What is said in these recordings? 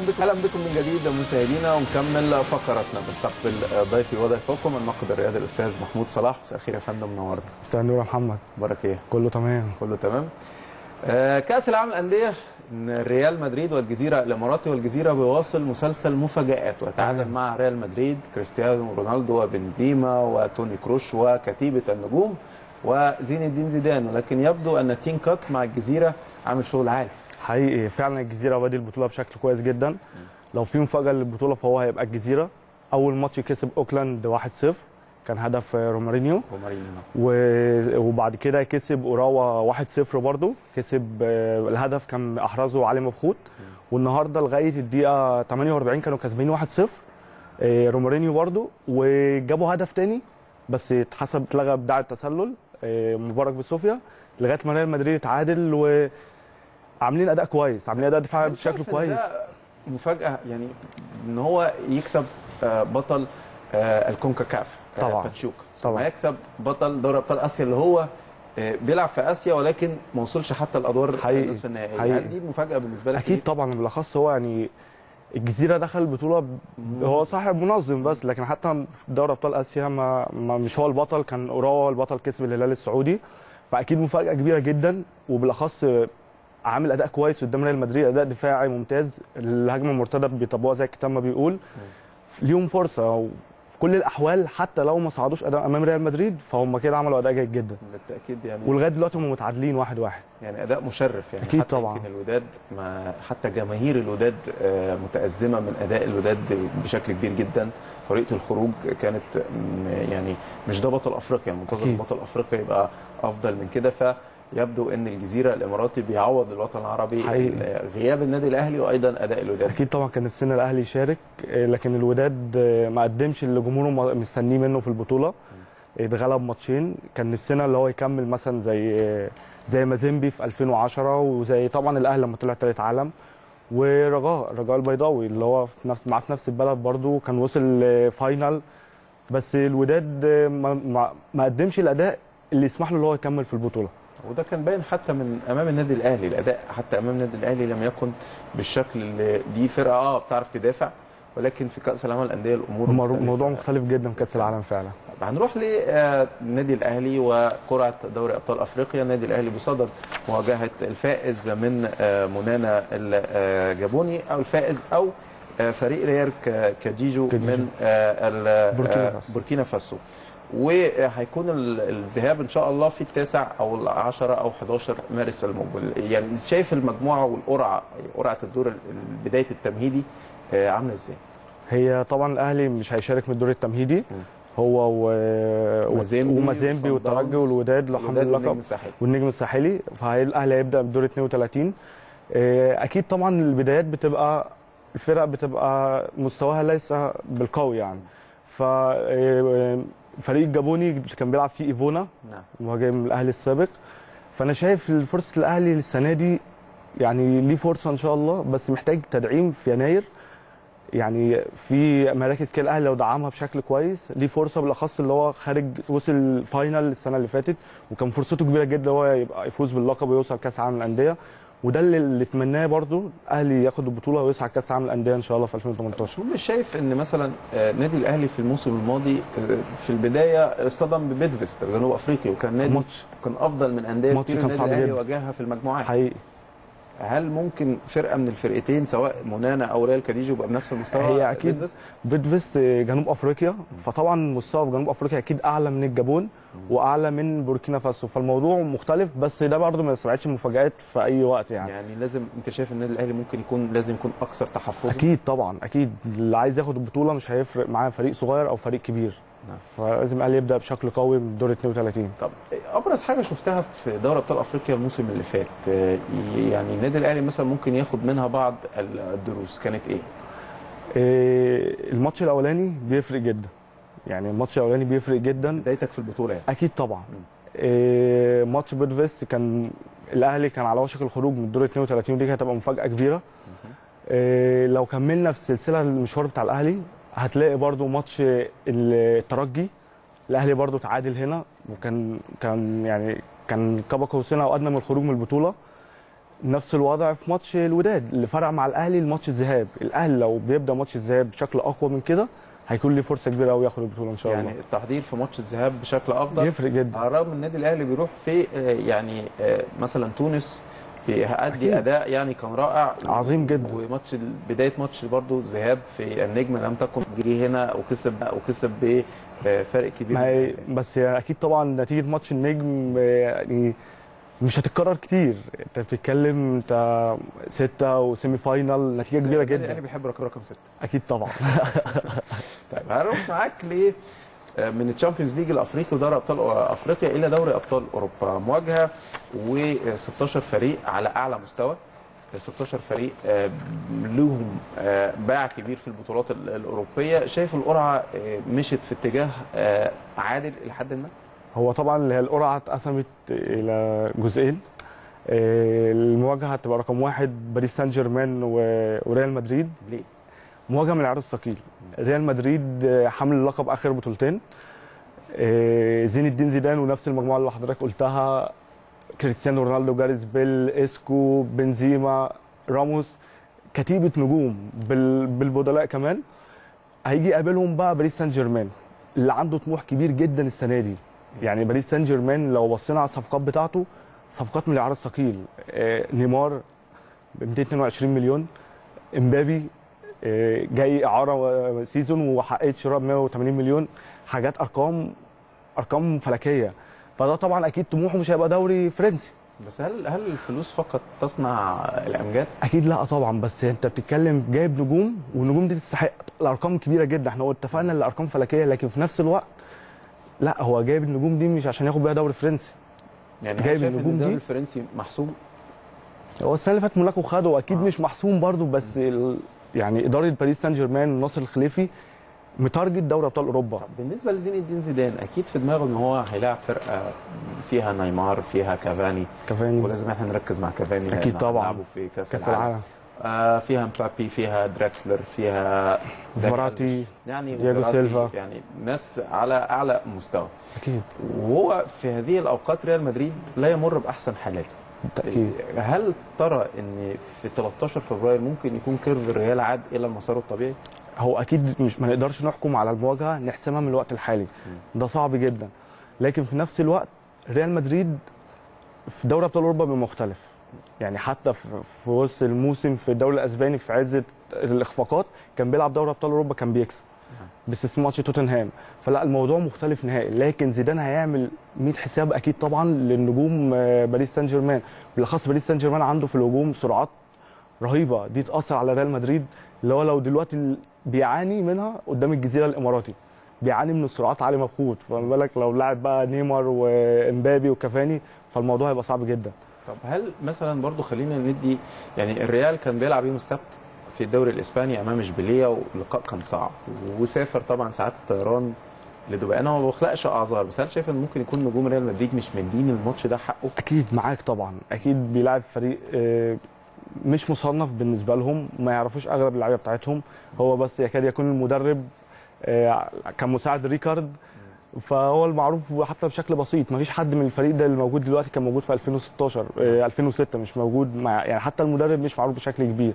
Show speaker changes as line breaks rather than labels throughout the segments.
بكم اهلا بكم من جديد مشاهدينا ونكمل فقرتنا بنستقبل ضيفي وضيفكم الناقد الرياضي الاستاذ محمود صلاح مساء الخير يا فندم منورنا
مساء النور يا محمد
اخبارك ايه؟
كله تمام
كله تمام آه كاس العالم للانديه ان ريال مدريد والجزيره الاماراتي والجزيره بيواصل مسلسل مفاجات وتعادل مع ريال مدريد كريستيانو رونالدو وبنزيما وتوني كروش وكتيبه النجوم وزين الدين زيدان ولكن يبدو ان تين كات مع الجزيره عامل شغل عالي
حقيقي فعلا الجزيره بادي البطوله بشكل كويس جدا لو في مفاجاه للبطوله فهو هيبقى الجزيره اول ماتش كسب اوكلاند 1-0 كان هدف رومارينيو
ومارينيو
و- وبعد كده كسب اوراوا 1-0 برضو كسب آه، الهدف كان احرزه علي مبخوت والنهارده لغايه الدقيقه 48 كانوا كسبانين 1-0 آه، رومارينيو برضو وجابوا هدف تاني بس اتحسب اتلغى بداع التسلل آه، مبارك بصوفيا لغايه ما ريال مدريد اتعادل وعاملين اداء كويس عاملين اداء دفاعي
أنت شايف
بشكل
إن
كويس
ده مفاجاه يعني ان هو يكسب آه، بطل آه، الكونكاكاف آه،
طبعاً.
باتشوك
طبعاً.
ثم يكسب بطل دوري ابطال اسيا اللي هو آه، بيلعب في اسيا ولكن ما وصلش حتى الادوار
حقيقي.
نصف النهائي
حقيقي.
هل دي مفاجاه بالنسبه لك
اكيد طبعا بالاخص هو يعني الجزيره دخل البطوله ب- هو صاحب منظم بس لكن حتى في دوري ابطال اسيا ما, ما مش هو البطل كان اوراوا البطل كسب الهلال السعودي فاكيد مفاجاه كبيره جدا وبالاخص عامل اداء كويس قدام ريال مدريد اداء دفاعي ممتاز الهجمه المرتده بيطبقوها زي الكتاب ما بيقول ليهم فرصه وكل الاحوال حتى لو ما صعدوش أداء امام ريال مدريد فهم كده عملوا اداء جيد جدا
بالتاكيد يعني
ولغايه دلوقتي هم متعادلين واحد واحد
يعني اداء مشرف يعني
أكيد
حتى
طبعاً.
يمكن الوداد ما حتى جماهير الوداد آه، متازمه من اداء الوداد بشكل كبير جدا طريقه الخروج كانت م- يعني مش ده بطل افريقيا منتظر
أكيد.
بطل افريقيا يبقى افضل من كده فيبدو ان الجزيره الاماراتي بيعوض الوطن العربي
حقيقي.
غياب النادي الاهلي وايضا اداء الوداد
اكيد طبعا كان نفسنا الاهلي يشارك آه، لكن الوداد آه، ما قدمش اللي جمهوره م- مستنيه منه في البطوله اتغلب ماتشين كان نفسنا اللي هو يكمل مثلا زي آه، زي مازيمبي في 2010 وزي طبعا الاهلي لما طلع ثالث عالم ورجاء رجاء البيضاوي اللي هو في نفس معاه في نفس البلد برضو كان وصل آه، فاينل بس الوداد آه، ما, ما, ما قدمش الاداء اللي يسمح له اللي هو يكمل في البطوله
وده كان باين حتى من امام النادي الاهلي الاداء حتى امام النادي الاهلي لم يكن بالشكل اللي دي فرقه اه بتعرف تدافع ولكن في كاس العالم للانديه الامور
مر-
مختلفة.
موضوع مختلف جدا في كاس العالم فعلا
طب هنروح للنادي الاهلي وقرعه دوري ابطال افريقيا النادي الاهلي بصدد مواجهه الفائز من آه، منانا الجابوني او الفائز او آه، فريق ريال ك- كاجيجو
كاجيجو.
من آه، ال-
بوركينا
آه،
فاسو.
بوركينا فاسو وهيكون ال- الذهاب ان شاء الله في التاسع او العشرة او 11 مارس المقبل يعني شايف المجموعه والقرعه قرعه الدور ال- بدايه التمهيدي آه، عامله ازاي؟
هي طبعا الاهلي مش هيشارك من الدور التمهيدي هو و...
ومازيمبي
ومازيمبي
وصن
والترجي
داونز
والوداد لو حمل
الوداد والنجم
اللقب
الساحلي
والنجم الساحلي فالاهلي هيبدا بدور 32 آه، اكيد طبعا البدايات بتبقى الفرق بتبقى مستواها ليس بالقوي يعني ف آه، فريق الجابوني كان بيلعب فيه ايفونا
نعم
مهاجم الاهلي السابق فانا شايف فرصه الاهلي السنه دي يعني ليه فرصه ان شاء الله بس محتاج تدعيم في يناير يعني في مراكز كده الاهلي لو دعمها بشكل كويس ليه فرصه بالاخص اللي هو خارج وصل فاينل السنه اللي فاتت وكان فرصته كبيره جدا هو يبقى يفوز باللقب ويوصل كاس العالم للانديه وده اللي, اللي اتمناه برضو الاهلي ياخد البطوله ويصعد كاس العالم للانديه ان شاء الله في 2018
مش شايف ان مثلا آه، نادي الاهلي في الموسم الماضي آه، في البدايه اصطدم ببيدفست جنوب افريقيا وكان نادي
ماتش
كان افضل من انديه
ماتش
كتير
كان
النادي
صعب
الاهلي
جدا.
واجهها في المجموعات
حقيقي
هل ممكن فرقه من الفرقتين سواء منانا او ريال كاديجو يبقى بنفس المستوى
هي أكيد.
بيدفست؟
بيدفست جنوب افريقيا فطبعا مستوى في جنوب افريقيا اكيد اعلى من الجابون واعلى من بوركينا فاسو فالموضوع مختلف بس ده برضه ما يستبعدش مفاجات في اي وقت يعني
يعني لازم انت شايف النادي الاهلي ممكن يكون لازم يكون اكثر تحفظا
اكيد طبعا اكيد اللي عايز ياخد البطوله مش هيفرق معاه فريق صغير او فريق كبير
نعم.
فلازم الاهلي يبدا بشكل قوي من دور 32
طب ابرز حاجه شفتها في دوري ابطال افريقيا الموسم اللي فات آه، يعني النادي الاهلي مثلا ممكن ياخد منها بعض الدروس كانت ايه؟
إيه، الماتش الاولاني بيفرق جدا يعني الماتش الاولاني بيفرق جدا
بدايتك في البطوله يعني
اكيد طبعا إيه، ماتش بيدفست كان الاهلي كان على وشك الخروج من الدور 32 ودي كانت هتبقى مفاجاه كبيره إيه، لو كملنا في السلسله المشوار بتاع الاهلي هتلاقي برضو ماتش الترجي الاهلي برضو تعادل هنا وكان كان يعني كان كبا قوسين او ادنى من الخروج من البطوله نفس الوضع في ماتش الوداد اللي فرق مع الاهلي الماتش الذهاب الاهلي لو بيبدا ماتش الذهاب بشكل اقوى من كده هيكون ليه فرصه كبيره قوي ياخد البطوله ان شاء
يعني
الله
التحضير في ماتش الذهاب بشكل افضل
يفرق جدا
على الرغم ان النادي الاهلي بيروح في آه، يعني آه، مثلا تونس بيأدي
أكيد.
اداء يعني كان رائع
عظيم جدا.
وماتش ال- بدايه ماتش برضه الذهاب في النجم لم تكن جه هنا وكسب وكسب بفرق كبير
ما هي بس هي اكيد طبعا نتيجه ماتش النجم آه، يعني مش هتتكرر كتير انت بتتكلم انت ستة وسيمي فاينال نتيجه كبيره
النادي
جدا
الاهلي بيحب رقم رقم سته
اكيد طبعا
طيب هنروح معاك ل من الشامبيونز ليج الافريقي ودوري ابطال افريقيا الى دوري ابطال اوروبا مواجهه و16 فريق على اعلى مستوى 16 فريق آه، لهم آه، باع كبير في البطولات ال- الاوروبيه شايف القرعه آه، مشت في اتجاه آه، عادل الى حد ما
هو طبعا اللي هي القرعه اتقسمت الى جزئين آه، المواجهه هتبقى رقم واحد باريس سان جيرمان و- وريال مدريد
ليه
مواجهه من العيار الثقيل ريال مدريد آه، حامل اللقب اخر بطولتين آه، زين الدين زيدان ونفس المجموعه اللي حضرتك قلتها كريستيانو رونالدو جاريس بيل اسكو بنزيما راموس كتيبه نجوم بال- بالبدلاء كمان هيجي يقابلهم بقى باريس سان جيرمان اللي عنده طموح كبير جدا السنه دي يعني باريس سان جيرمان لو بصينا على الصفقات بتاعته صفقات من العيار الثقيل آه، نيمار ب 222 مليون امبابي آه، جاي اعاره سيزون وحققت شراء ب 180 مليون حاجات ارقام ارقام فلكيه فده طبعا اكيد طموحه مش هيبقى دوري فرنسي
بس هل هل الفلوس فقط تصنع الامجاد
اكيد لا طبعا بس انت بتتكلم جايب نجوم والنجوم دي تستحق الارقام كبيره جدا احنا اتفقنا ان الارقام فلكيه لكن في نفس الوقت لا هو جايب النجوم دي مش عشان ياخد بيها دوري فرنسي
يعني هل
جايب
شايف ان
النجوم
الدوري
دي؟
الفرنسي محسوم
هو السنه اللي فاتت موناكو خده واكيد
آه.
مش محسوم برضو بس ال... يعني اداره باريس سان جيرمان وناصر الخليفي متارجت دوري ابطال اوروبا
بالنسبه لزين الدين زيدان اكيد في دماغه ان هو هيلاعب فرقه فيها نيمار فيها كافاني
كافاني
ولازم احنا نركز مع كافاني
أكيد
لأن
طبعاً.
هنلعبه في كاس,
كاس العالم
آه فيها مبابي فيها دراكسلر فيها
فيراتي
يعني
دياجو
فيراتي،
سيلفا.
يعني ناس على اعلى مستوى
اكيد
وهو في هذه الاوقات ريال مدريد لا يمر باحسن حالاته
بالتاكيد
هل ترى ان في 13 فبراير ممكن يكون كيرف الريال عاد الى مساره الطبيعي؟
هو اكيد مش ما نقدرش نحكم على المواجهه نحسمها من الوقت الحالي ده صعب جدا لكن في نفس الوقت ريال مدريد في دوري ابطال اوروبا بيبقى مختلف يعني حتى في في وسط الموسم في الدوري الاسباني في عز الاخفاقات كان بيلعب دوري ابطال اوروبا كان بيكسب باستثناء ماتش توتنهام فلا الموضوع مختلف نهائي لكن زيدان هيعمل 100 حساب اكيد طبعا للنجوم آه، باريس سان جيرمان بالاخص باريس سان جيرمان عنده في الهجوم سرعات رهيبه دي تاثر على ريال مدريد اللي هو لو دلوقتي ال- بيعاني منها قدام الجزيره الاماراتي بيعاني من السرعات علي مبخوت فما بالك لو لاعب بقى نيمار وامبابي وكافاني فالموضوع هيبقى صعب جدا
طب هل مثلا برضو خلينا ندي يعني الريال كان بيلعب يوم السبت في الدوري الاسباني امام اشبيليه واللقاء كان صعب وسافر طبعا ساعات الطيران لدبي انا ما بخلقش اعذار بس هل شايف ان ممكن يكون نجوم ريال مدريد مش مدين الماتش ده حقه؟
اكيد معاك طبعا اكيد بيلعب فريق آه، مش مصنف بالنسبه لهم ما يعرفوش اغلب اللعيبه بتاعتهم هو بس يكاد يكون المدرب آه، كان مساعد ريكارد فهو المعروف حتى بشكل بسيط ما فيش حد من الفريق ده اللي موجود دلوقتي كان موجود في 2016 آه، 2006 مش موجود مع يعني حتى المدرب مش معروف بشكل كبير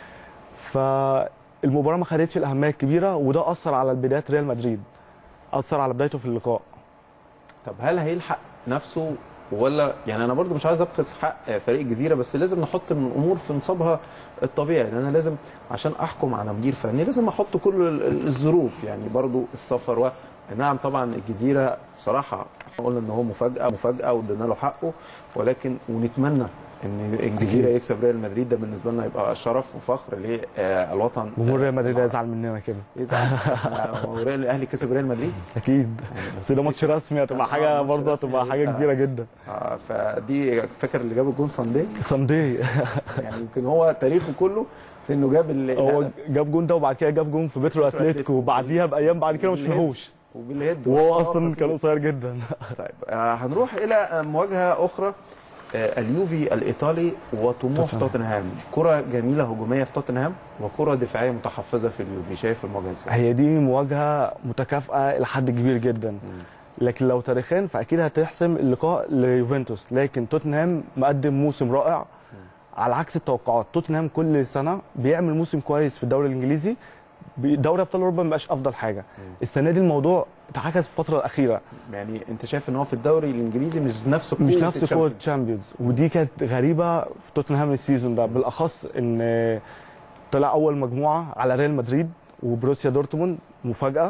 فالمباراه ما خدتش الاهميه الكبيره وده اثر على بدايات ريال مدريد اثر على بدايته في اللقاء
طب هل هيلحق نفسه ولا يعني انا برضو مش عايز ابخس حق فريق الجزيره بس لازم نحط الامور في نصابها الطبيعي لان انا لازم عشان احكم على مدير فني لازم احط كل ال- ال- الظروف يعني برضو السفر و نعم طبعا الجزيره بصراحه إحنا قلنا ان هو مفاجاه مفاجاه وادينا له حقه ولكن ونتمنى ان الجزيره
أكيد.
يكسب ريال مدريد ده بالنسبه لنا يبقى شرف وفخر للوطن
جمهور ريال مدريد هيزعل مننا كده
يزعل هو ريال- الاهلي كسب ريال مدريد
اكيد بس ده ماتش رسمي هتبقى
آه،
حاجه
ماتش
برضه
رسمي
هتبقى حاجه
هيبقى-
كبيره جدا
آه، فدي فاكر اللي جاب الجون ساندي
ساندي
يعني يمكن هو تاريخه كله في انه جاب ال-
هو
الهدف
جاب جون ده وبعد كده جاب جون في بيترو اتلتيكو
أتلتيكو.
وبعديها بايام بعد كده مش
بالهيد.
فيهوش
وبالهيد
وهو
آه،
اصلا
فظيع.
كان قصير جدا
طيب آه هنروح الى آه، مواجهه اخرى آه اليوفي الايطالي وطموح
توتنهام.
توتنهام كره جميله هجوميه في توتنهام وكره دفاعيه متحفظه في اليوفي شايف المواجهه ازاي
هي دي مواجهه متكافئه لحد كبير جدا لكن لو تاريخيا فاكيد هتحسم اللقاء ليوفنتوس لكن توتنهام مقدم موسم رائع على عكس التوقعات توتنهام كل سنه بيعمل موسم كويس في الدوري الانجليزي بي- دوري ابطال اوروبا ما بقاش افضل حاجه السنه دي الموضوع اتعكس في الفتره الاخيره
يعني انت شايف ان هو في الدوري الانجليزي مش نفس
مش
قوة
نفس قوه
الشامبيونز.
تشامبيونز ودي كانت غريبه في توتنهام السيزون ده بالاخص ان طلع اول مجموعه على ريال مدريد وبروسيا دورتموند مفاجاه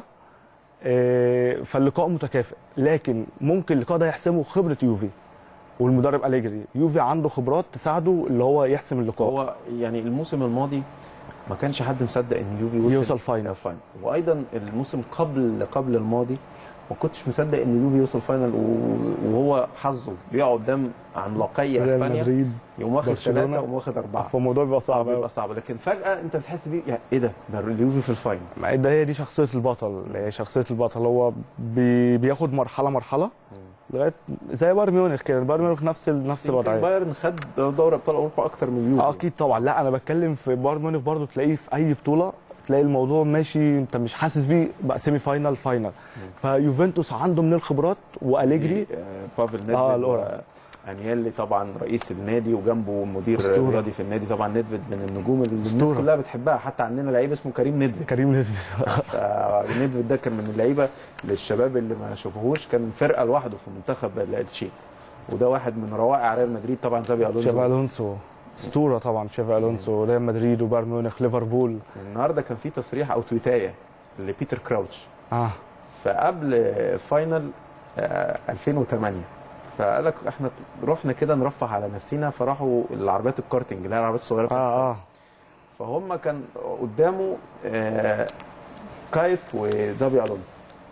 آه، فاللقاء متكافئ لكن ممكن اللقاء ده يحسمه خبره يوفي والمدرب اليجري يوفي عنده خبرات تساعده اللي هو يحسم اللقاء
هو يعني الموسم الماضي ما كانش حد مصدق ان يوفي وصل
يوصل فاينل.
فاينل وايضا الموسم قبل قبل الماضي ما كنتش مصدق ان يوفي يوصل فاينل و- وهو حظه بيقع قدام عملاقي
ريال
اسبانيا
مدريد
يقوم واخد
برشلونة.
ثلاثه وقوم واخد اربعه
فالموضوع بيبقى صعب
بيبقى
قوي
صعب لكن فجاه انت بتحس بيه يعني ايه ده ده اليوفي في الفاينل
ما ده هي دي شخصيه البطل هي شخصيه البطل هو بي بياخد مرحله مرحله لغايه زي بايرن ميونخ كده بايرن ميونخ نفس ال- نفس
يمكن
الوضعيه
بايرن خد دوري ابطال اوروبا اكتر من يوفي
اه اكيد طبعا لا انا بتكلم في بايرن ميونخ برضو تلاقيه في اي بطوله تلاقي الموضوع ماشي انت مش حاسس بيه بقى سيمي فاينال فاينال فيوفنتوس عنده من الخبرات واليجري
آه، بافل نيدفيد
آه، الأورا.
انيلي طبعا رئيس النادي وجنبه مدير
أسطورة.
رياضي في النادي طبعا نيدفيد من النجوم اللي الناس
أسطورة.
كلها بتحبها حتى عندنا لعيب اسمه كريم نيدفيد
كريم نيدفيد
نيدفيد ده كان من اللعيبه للشباب اللي ما شافوهوش كان فرقه لوحده في منتخب التشيك وده واحد من روائع ريال مدريد طبعا زابي
شافي
الونسو
الونسو اسطوره طبعا شافي الونسو ريال مدريد وبايرن ميونخ ليفربول
النهارده كان في تصريح او تويتايه لبيتر كراوتش
اه
فقبل فاينل آه، 2008 فقال لك احنا رحنا كده نرفه على نفسينا فراحوا العربيات الكارتنج اللي هي العربيات الصغيره بتاعت السباق.
اه اه
فهم كان قدامه آه، كايت وزابي الونسو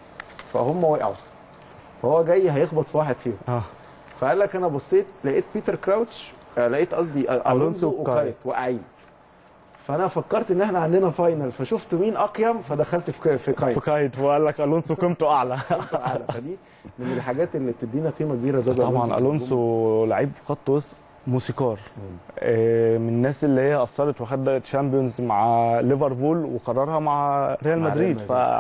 فهم وقعوا فهو جاي هيخبط في واحد فيهم
اه
فقال لك انا بصيت لقيت بيتر كراوتش آه، لقيت قصدي آه، الونسو
وكايت.
وكايت واقعين فانا فكرت ان احنا عندنا فاينل فشفت مين اقيم فدخلت في في كايت
فكايت وقال لك الونسو قيمته اعلى
تعالى فدي من الحاجات اللي بتدينا قيمه كبيره زي
طبعا الونسو لعيب خط وسط موسيقار آه، من الناس اللي هي اثرت وخدت تشامبيونز مع ليفربول وقررها مع ريال
مع ريال
مدريد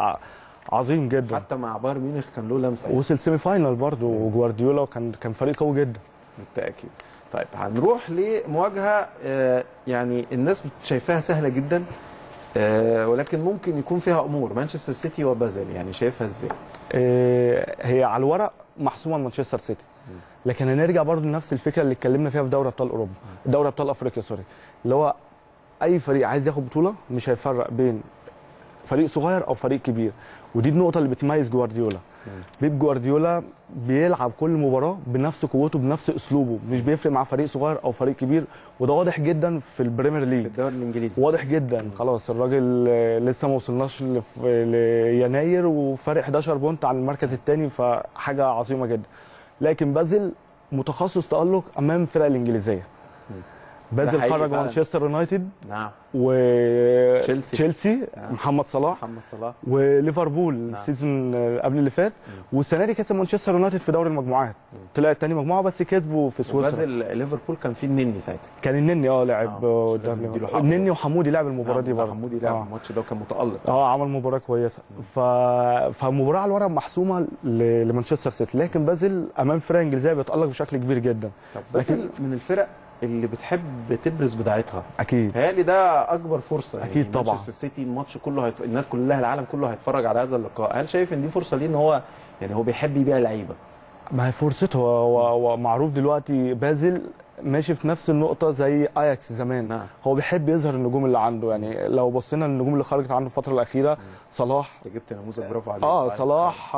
فعظيم جدا
حتى مع بايرن ميونخ كان له لمسه يعني.
وصل سيمي فاينال برضه وجوارديولا كان كان فريق قوي جدا
بالتاكيد طيب هنروح لمواجهه آه، يعني الناس شايفاها سهله جدا آه، ولكن ممكن يكون فيها امور مانشستر سيتي وبازل يعني شايفها ازاي؟
آه، هي على الورق محسومه لمانشستر سيتي لكن هنرجع برضه لنفس الفكره اللي اتكلمنا فيها في دوري ابطال اوروبا دوري ابطال افريقيا سوري اللي هو اي فريق عايز ياخد بطوله مش هيفرق بين فريق صغير او فريق كبير ودي النقطه اللي بتميز جوارديولا بيب جوارديولا بيلعب كل مباراه بنفس قوته بنفس اسلوبه مش بيفرق مع فريق صغير او فريق كبير وده واضح جدا في البريمير
في
ليج
الدوري الانجليزي
واضح جدا خلاص الراجل آه، لسه ما وصلناش لف- ليناير وفارق 11 بونت عن المركز الثاني فحاجه عظيمه جدا لكن بازل متخصص تالق امام الفرق الانجليزيه بازل
حقيقي
خرج
فعلا.
مانشستر يونايتد
نعم
وتشيلسي
تشيلسي.
محمد صلاح
محمد صلاح
وليفربول السيزون قبل اللي فات والسنه دي كسب مانشستر يونايتد في دوري المجموعات طلع تاني مجموعه بس كسبوا في سويسرا
وبازل ليفربول كان فيه النني ساعتها
كان النني اه لعب
آه،
قدام
لازم نديله
ليفربول.
حقه.
النني وحمودي لعب المباراه دي برضه
حمودي لعب
آه.
الماتش ده وكان متالق
اه عمل مباراه كويسه ف... فالمباراه على الورق محسومه ل... لمانشستر سيتي لكن بازل امام فرقه انجليزيه بيتالق بشكل كبير جدا
طب بازل من الفرق اللي بتحب تبرز بضاعتها
اكيد
تهيألي ده اكبر فرصه
أكيد طبعا.
مانشستر سيتي الماتش كله هيت... الناس كلها العالم كله هيتفرج على هذا اللقاء هل شايف ان دي فرصه ليه ان هو يعني هو بيحب يبيع لعيبه
ما هي فرصته هو, هو, هو معروف دلوقتي بازل ماشي في نفس النقطه زي اياكس زمان
نعم.
هو بيحب يظهر النجوم اللي عنده يعني لو بصينا للنجوم اللي خرجت عنده الفتره الاخيره صلاح
انت جبت نموذج برافو عليك
اه صلاح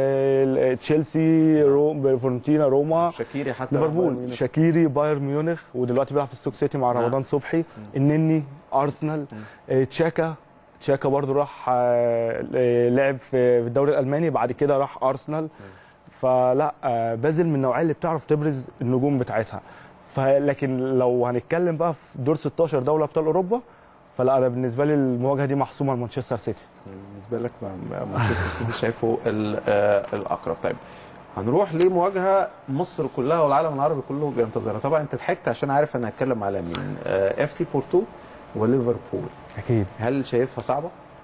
آه تشيلسي روم فورنتينا روما
شاكيري حتى بايرن
ليفربول
ميونخ.
شاكيري بايرن ميونخ ودلوقتي بيلعب في ستوك سيتي مع
نعم.
رمضان صبحي النني ارسنال آه، تشاكا تشاكا برضو راح آه، آه، لعب في في الدوري الالماني بعد كده راح ارسنال فلا آه، بازل من النوعيه اللي بتعرف تبرز النجوم بتاعتها فلكن لو هنتكلم بقى في دور 16 دوري ابطال اوروبا فلا انا بالنسبه لي المواجهه دي محسومه لمانشستر سيتي
بالنسبه لك ما- مانشستر سيتي شايفه ال- آه، الاقرب طيب هنروح لمواجهه مصر كلها والعالم العربي كله بينتظرها طبعا انت ضحكت عشان عارف انا هتكلم على مين اف سي بورتو وليفربول
اكيد
هل شايفها صعبه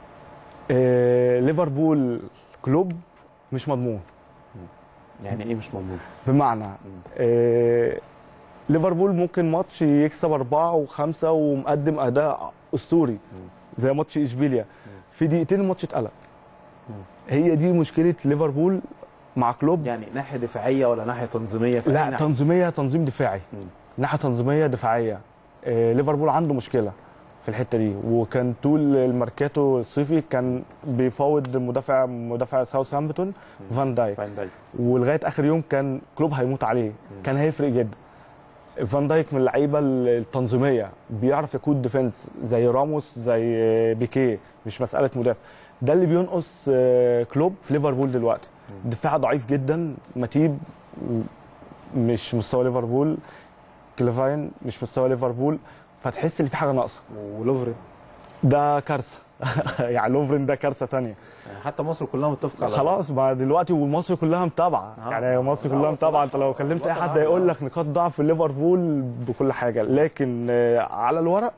آه، ليفربول كلوب مش مضمون
يعني ايه مش مضمون
بمعنى آه، ليفربول ممكن ماتش يكسب أربعة وخمسة ومقدم أداء أسطوري زي ماتش إشبيليا في دقيقتين الماتش اتقلب هي دي مشكلة ليفربول مع كلوب
يعني ناحيه دفاعيه ولا ناحيه تنظيميه في أي
لا
ناحية؟
تنظيميه تنظيم دفاعي
مم.
ناحيه تنظيميه دفاعيه آه، ليفربول عنده مشكله في الحته دي وكان طول الماركاتو الصيفي كان بيفاوض مدافع مدافع ساوثهامبتون فان دايك
فان دايك
ولغايه اخر يوم كان كلوب هيموت عليه كان هيفرق جدا فان دايك من اللعيبه التنظيميه بيعرف يقود ديفنس زي راموس زي بيكيه مش مساله مدافع ده اللي بينقص آه، كلوب في ليفربول دلوقتي دفاع ضعيف جدا متيب م- مش مستوى ليفربول كليفاين مش مستوى ليفربول فتحس ان في حاجه ناقصه
ولوفري
ده كارثه يعني لوفرين ده كارثه تانية
يعني حتى مصر كلها متفقه على
خلاص ما دلوقتي ومصر كلها متابعه
آه.
يعني مصر
لا،
كلها
هو
متابعه انت
صلاح
لو كلمت اي
بطل
حد
عالم.
هيقول لك نقاط ضعف ليفربول بكل حاجه لكن آه، على الورق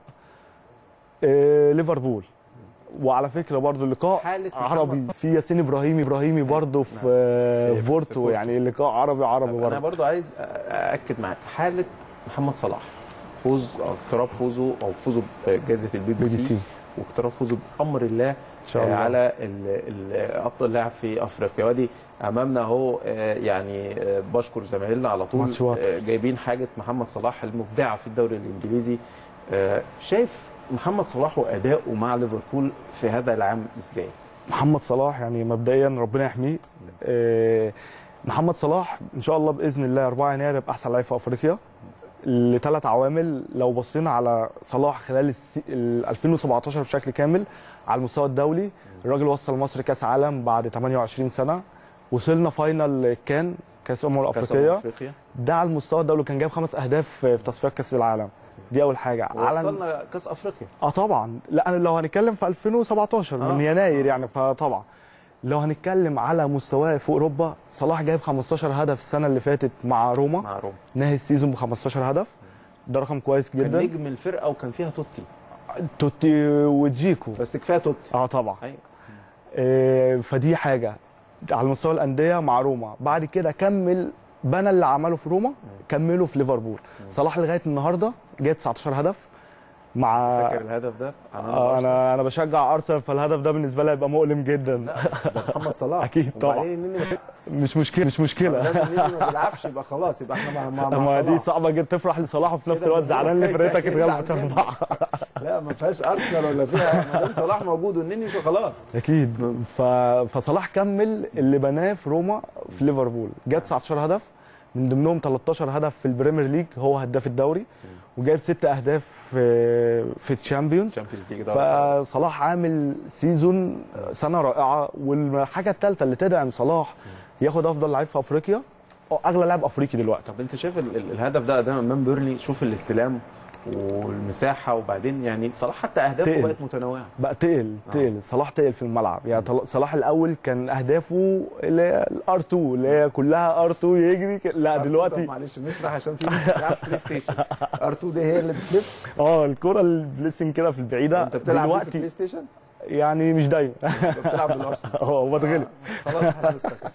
آه، ليفربول وعلى فكره برضو اللقاء
حالة محمد
عربي
صلاح.
في ياسين ابراهيمي ابراهيمي برضو في آه،
في- في
بورتو
بورتو.
يعني اللقاء عربي عربي
طب انا
برضو
برضو عايز ااكد معاك حاله محمد صلاح فوز او اقتراب فوزه او فوزه بجائزه البي بي
بي بي
سي
سي
واقتراب فوزه بامر الله
ان شاء
آه،
الله
على ال- ال- افضل لاعب في افريقيا ودي امامنا اهو آه، يعني آه، بشكر زمايلنا على طول
ماتش واضح.
آه، جايبين حاجه محمد صلاح المبدعه في الدوري الانجليزي آه، شايف محمد صلاح واداؤه مع ليفربول في هذا العام ازاي؟
محمد صلاح يعني مبدئيا ربنا يحميه آه، محمد صلاح ان شاء الله باذن الله 4 يناير يبقى احسن لعيب في افريقيا لثلاث عوامل لو بصينا على صلاح خلال السي... ال 2017 بشكل كامل على المستوى الدولي الراجل وصل مصر كاس عالم بعد 28 سنه وصلنا فاينل كان كاس امم
كأس أمم
الافريقيه
افريقيا
ده على المستوى الدولي كان جايب خمس اهداف في تصفيات كاس العالم دي اول حاجه على
وصلنا كاس افريقيا
اه طبعا لا انا لو هنتكلم في 2017
آه.
من يناير يعني فطبعا لو هنتكلم على مستواه في اوروبا صلاح جايب 15 هدف السنه اللي فاتت مع روما
مع روما
نهي السيزون ب 15 هدف ده رقم كويس
كان
جدا
نجم الفرقه وكان فيها توتي
توتي وجيكو
بس كفايه توتي
اه طبعا
ايوه
آه فدي حاجه على مستوى الانديه مع روما بعد كده كمل بنى اللي عمله في روما كمله في ليفربول صلاح لغايه النهارده جايب 19 هدف مع
فاكر الهدف ده عن
آه،
أرسنال؟
انا انا بشجع ارسنال فالهدف ده بالنسبه لي هيبقى مؤلم جدا
لا ده محمد صلاح
أكيد طبعا.
وبعدين النني ما-
مش مشكله مش مشكله
لازم النني ما بيلعبش يبقى خلاص يبقى احنا مع مع,
ما
مع
دي
صلاح
صعبه جدا تفرح لصلاح وفي نفس
كده
الوقت
ما-
زعلان لفرقتك اتغلبت
زعلان.
اربعه
لا ما فيهاش ارسنال ولا فيها ما دام صلاح موجود والنني خلاص
اكيد ف... فصلاح كمل اللي بناه في روما في ليفربول جاب 19 هدف من ضمنهم 13 هدف في البريمير ليج هو هداف الدوري وجايب ست اهداف في في الشامبيونز
الشامبيونز ليج ده
فصلاح عامل سيزون سنه رائعه والحاجه الثالثه اللي تدعم صلاح ياخد افضل لعيب في افريقيا أو اغلى لاعب افريقي دلوقتي
طب انت شايف ال- ال- الهدف ده قدام امام بيرلي شوف الاستلام والمساحه وبعدين يعني صلاح حتى اهدافه
تقل.
بقت متنوعه
بقى تقل تقل صلاح تقل في الملعب يعني طل- صلاح الاول كان اهدافه اللي هي الار 2 اللي هي كلها ار 2 يجري ك- لا
طب
دلوقتي
معلش نشرح عشان في ناس بتلعب بلاي ستيشن ار 2 دي هي اللي بتلف
اه الكره البليستنج كده في البعيده
انت بتلعب بيه في
دلوقتي
البلاي ستيشن
يعني مش دايما
بتلعب بالارسنال
اه وبتغلب
خلاص هنستخدم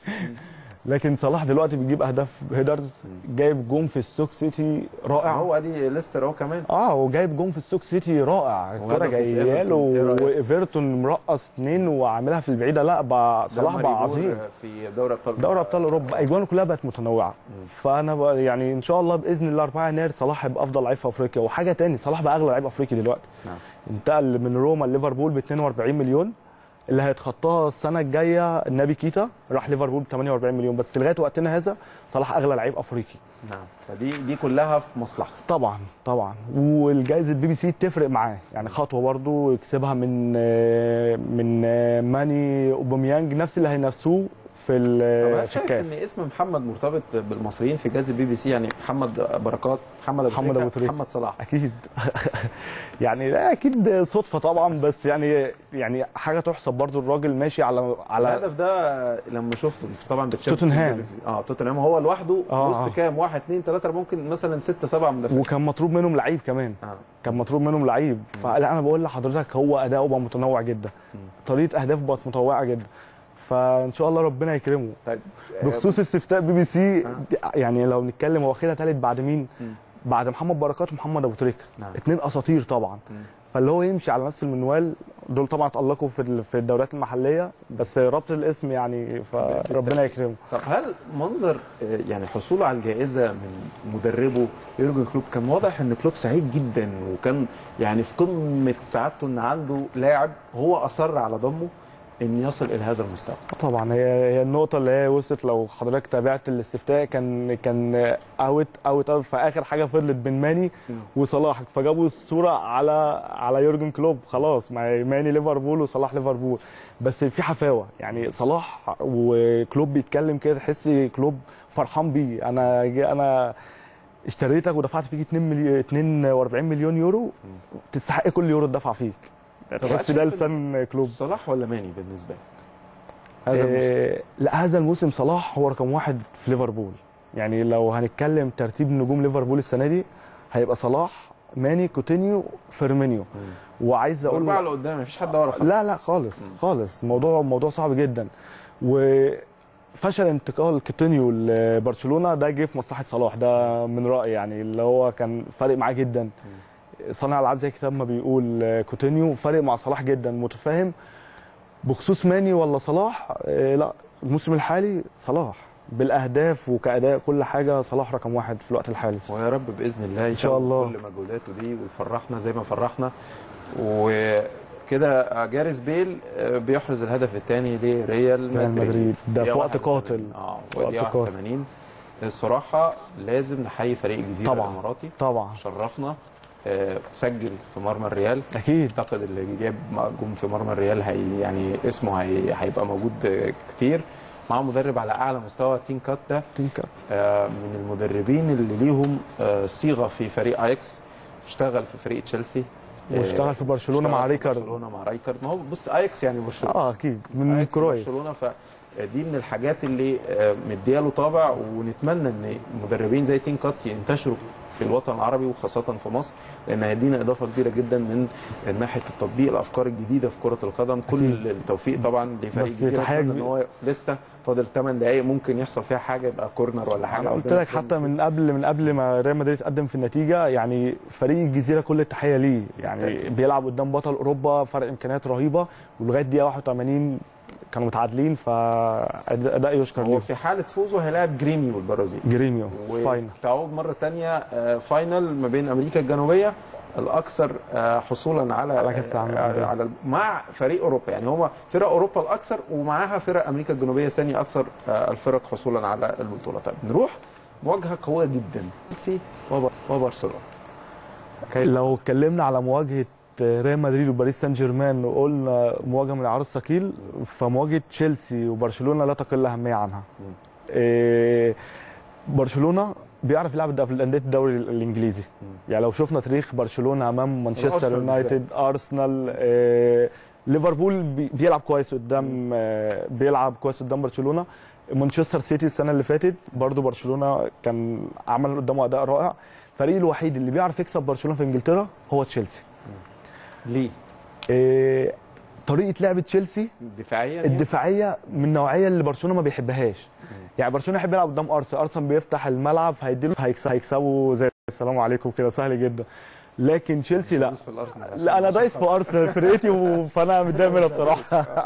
لكن صلاح دلوقتي بيجيب اهداف هيدرز جايب جون في السوك سيتي رائع
هو ادي ليستر اهو كمان
اه وجايب جون في السوق سيتي رائع الكره
وهدفه في
جايه له
إيفرتون، إيه رأيك؟
وايفرتون مرقص اثنين وعاملها في البعيده لا بقى
ده
صلاح بقى
ماريبور
عظيم
في دوري ابطال
دوري ابطال اوروبا اجوانه كلها بقت متنوعه فانا بقى يعني ان شاء الله باذن الله 4 يناير صلاح هيبقى افضل لعيب في افريقيا وحاجه تاني صلاح بقى اغلى لعيب افريقي دلوقتي
نعم.
انتقل من روما لليفربول ب 42 مليون اللي هيتخطاها السنه الجايه النبي كيتا راح ليفربول ب 48 مليون بس لغايه وقتنا هذا صلاح اغلى لعيب افريقي
نعم فدي دي كلها في مصلحه
طبعا طبعا والجائزه بي بي سي تفرق معاه يعني خطوه برضو يكسبها من آه، من آه، ماني اوباميانج نفس اللي هينافسوه في
طب
ال-
انا
في
شايف
الكاف
ان اسم محمد مرتبط بالمصريين في جائزه بي بي سي يعني محمد بركات محمد ابو
محمد
تريكة،
أبو تريكة.
محمد صلاح
اكيد يعني لا اكيد صدفه طبعا بس يعني يعني حاجه تحسب برضو الراجل ماشي على على
الهدف ده لما شفته انت طبعا بتشوف
توتنهام.
اه توتنهام هو لوحده
آه،
وسط
آه.
كام واحد اثنين ثلاثه ممكن مثلا ستة سبعة مدافعين
وكان مطلوب منهم لعيب كمان
آه.
كان مطلوب منهم لعيب فلا انا بقول لحضرتك هو اداؤه بقى متنوع جدا طريقه اهدافه بقت متنوعه جدا فان شاء الله ربنا يكرمه
طيب
بخصوص استفتاء بي بي سي
آه.
دي- يعني لو نتكلم هو واخدها ثالث بعد مين؟
مم.
بعد محمد بركات ومحمد ابو تريكه
نعم.
اثنين اساطير طبعا
مم.
فاللي هو يمشي على نفس المنوال دول طبعا اتالقوا في ال- في الدوريات المحليه بس ربط الاسم يعني فربنا يكرمه
طب هل منظر آه، يعني حصوله على الجائزه من مدربه يورجن كلوب كان واضح ان كلوب سعيد جدا وكان يعني في قمه سعادته ان عنده لاعب هو اصر على ضمه ان يصل الى هذا المستوى
طبعا هي هي النقطه اللي هي وصلت لو حضرتك تابعت الاستفتاء كان كان اوت اوت اوت فاخر حاجه فضلت بين ماني
مم.
وصلاح فجابوا الصوره على على يورجن كلوب خلاص ما ماني ليفربول وصلاح ليفربول بس في حفاوه يعني صلاح وكلوب بيتكلم كده تحس كلوب فرحان بيه انا جي- انا اشتريتك ودفعت فيك 2 مليون 42 مليون يورو تستحق كل يورو اتدفع فيك
طب
تحس
شايف
ده
إن-
لسان كلوب
صلاح ولا ماني بالنسبه لك؟ هذا الموسم
آه، لا هذا الموسم صلاح هو رقم واحد في ليفربول يعني لو هنتكلم ترتيب نجوم ليفربول السنه دي هيبقى صلاح ماني كوتينيو فيرمينيو وعايز اقول
الاربعه اللي قدام مفيش حد ورا خالص.
لا لا خالص خالص موضوع موضوع صعب جدا وفشل انتقال كوتينيو لبرشلونه ده جه في مصلحه صلاح ده من رايي يعني اللي هو كان فارق معاه جدا صانع العاب زي كتاب ما بيقول آه، كوتينيو فارق مع صلاح جدا متفاهم بخصوص ماني ولا صلاح آه، لا الموسم الحالي صلاح بالاهداف وكاداء كل حاجه صلاح رقم واحد في الوقت الحالي
ويا رب باذن الله
إن شاء الله.
كل مجهوداته دي ويفرحنا زي ما فرحنا وكده جاريس بيل آه، بيحرز الهدف الثاني لريال
ريال
مدريد
مدريد ده في
دقيقة
وقت
81.
قاتل
اه
وقت
ودقيقة
قاتل.
81 الصراحه لازم نحيي فريق الجزيره
طبعا.
الاماراتي
طبعا
شرفنا آه، سجل في مرمى الريال
اكيد
اعتقد اللي جاب جون في مرمى الريال هي يعني اسمه هي هيبقى موجود آه، كتير مع مدرب على اعلى مستوى تين كات ده
تنكر
آه، من المدربين اللي ليهم آه، صيغه في فريق اياكس اشتغل في فريق تشيلسي آه،
واشتغل في برشلونه
اشتغل
مع
في
ريكارد
برشلونه مع رايكارد ما هو بص اياكس يعني برشلونه
اه اكيد من
اياكس
كرويف
برشلونه فدي من الحاجات اللي آه، مدياله طابع ونتمنى ان مدربين زي تين كات ينتشروا في الوطن العربي وخاصه في مصر لان هيدينا اضافه كبيره جدا من ناحيه التطبيق الافكار الجديده في كره القدم كل التوفيق طبعا لفريق
بس
الجزيره
تحية
أتمنى ان هو لسه فاضل 8 دقائق ممكن يحصل فيها حاجه يبقى كورنر ولا حاجه
انا قلت
قدام
لك
الجون.
حتى من قبل من قبل ما ريال مدريد يتقدم في النتيجه يعني فريق الجزيره كل التحيه ليه يعني
بالتأكيد.
بيلعب قدام بطل اوروبا فرق امكانيات رهيبه ولغايه دقيقه 81 كانوا متعادلين فاداء يشكر
هو
ليه
في حاله فوزه هيلاعب جريميو البرازيل
جريميو فاينل
وتعود مره ثانيه فاينل ما بين امريكا الجنوبيه الاكثر آه، حصولا على
على كأس العالم
آه،
للأندية.
على مع فريق اوروبا يعني هو فرق اوروبا الاكثر ومعاها فرق امريكا الجنوبيه ثاني اكثر آه، الفرق حصولا على البطوله طيب نروح مواجهه قويه جدا تشيلسي وب- وبرشلونه كيف
لو اتكلمنا على مواجهه ريال مدريد وباريس سان جيرمان وقلنا مواجهه من العار الثقيل فمواجهه تشيلسي وبرشلونه لا تقل اهميه عنها.
مم.
إيه برشلونه بيعرف يلعب الد- في الانديه الدوري الانجليزي
مم.
يعني لو شفنا تاريخ برشلونه امام مانشستر
الأرسنال
يونايتد ارسنال إيه ليفربول بي- بيلعب كويس قدام آه، بيلعب كويس قدام برشلونه مانشستر سيتي السنه اللي فاتت برضو برشلونه كان عمل قدامه اداء رائع الفريق الوحيد اللي بيعرف يكسب برشلونه في انجلترا هو تشيلسي
ليه
إيه طريقه لعب تشيلسي
دفاعيا يعني؟
الدفاعيه من النوعيه اللي برشلونه ما بيحبهاش يعني برشلونه يحب يلعب قدام ارسنال ارسنال بيفتح الملعب هيديله هيكسب هيكسبوا زي السلام عليكم كده سهل جدا لكن تشيلسي لا
في الارسنال عشان-
لا انا دايس في ارسنال فرقتي و- فانا متضايق منها بصراحه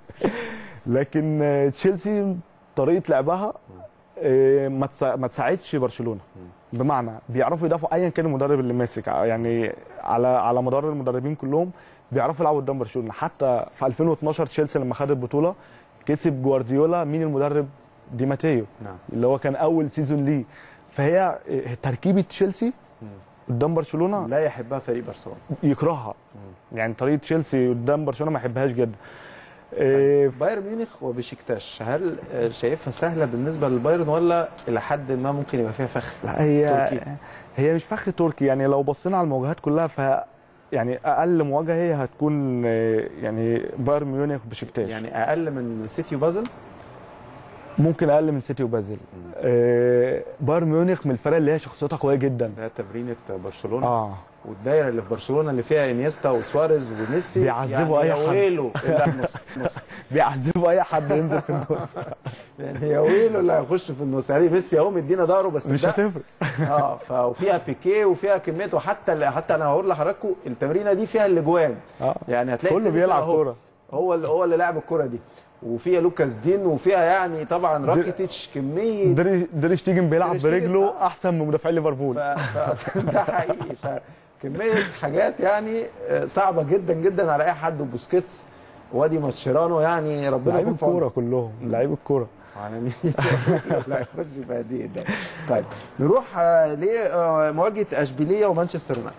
لكن آه، تشيلسي طريقه لعبها آه، ما تسا- ما تساعدش برشلونه بمعنى بيعرفوا يدافعوا ايا كان المدرب اللي ماسك يعني على على مدار المدربين كلهم بيعرفوا يلعبوا قدام برشلونه حتى في 2012 تشيلسي لما خد البطوله كسب جوارديولا مين المدرب دي ماتيو
نعم
اللي هو كان اول سيزون ليه فهي آه، تركيبه تشيلسي قدام برشلونه
لا يحبها فريق برشلونه
يكرهها يعني طريقه تشيلسي قدام برشلونه ما يحبهاش جدا إيه،
بايرن ميونخ وبشكتاش هل آه، شايفها سهله بالنسبه للبايرن ولا الى حد ما ممكن يبقى فيها فخ
لا هي
تركي.
هي مش فخر تركي يعني لو بصينا على المواجهات كلها ف يعني اقل مواجهه هي هتكون آه، يعني بايرن ميونخ بشكتاش يعني
يعني اقل من سيتي وبازل
ممكن اقل من سيتي وبازل آه بايرن ميونخ من الفرق اللي هي شخصيتها قويه جدا
ده تمرينه برشلونه
اه
والدايره اللي في برشلونه اللي فيها انيستا وسواريز وميسي
بيعذبوا
يعني
أي
يا
حد.
ويله لا نص نص
بيعذبوا اي حد ينزل في النص
يعني يا ويله اللي هيخش في النص يعني ميسي اهو مدينا ظهره بس
مش
ده
هتفرق
اه ف- وفيها بيكيه وفيها كميه وحتى حتى انا هقول لحضراتكم التمرينه دي فيها الاجوان
اه
يعني هتلاقي
كله
سيمي
بيلعب
أهو.
كوره
هو اللي هو اللي لعب الكره دي وفيها لوكاس دين وفيها يعني طبعا راكيتيتش كميه
دري دري شتيجن بيلعب
دري شتيجن،
برجله
آه.
احسن من مدافعين ليفربول
ف... ف... ده حقيقي فكميه حاجات يعني آه، صعبه جدا جدا على اي حد وبوسكيتس وادي ماتشيرانو يعني ربنا
لعيب
يكون في عونه.
الكوره كلهم لعيب الكوره
على مين لا يخش في هذه ده طيب نروح آه، لمواجهه اشبيليه ومانشستر يونايتد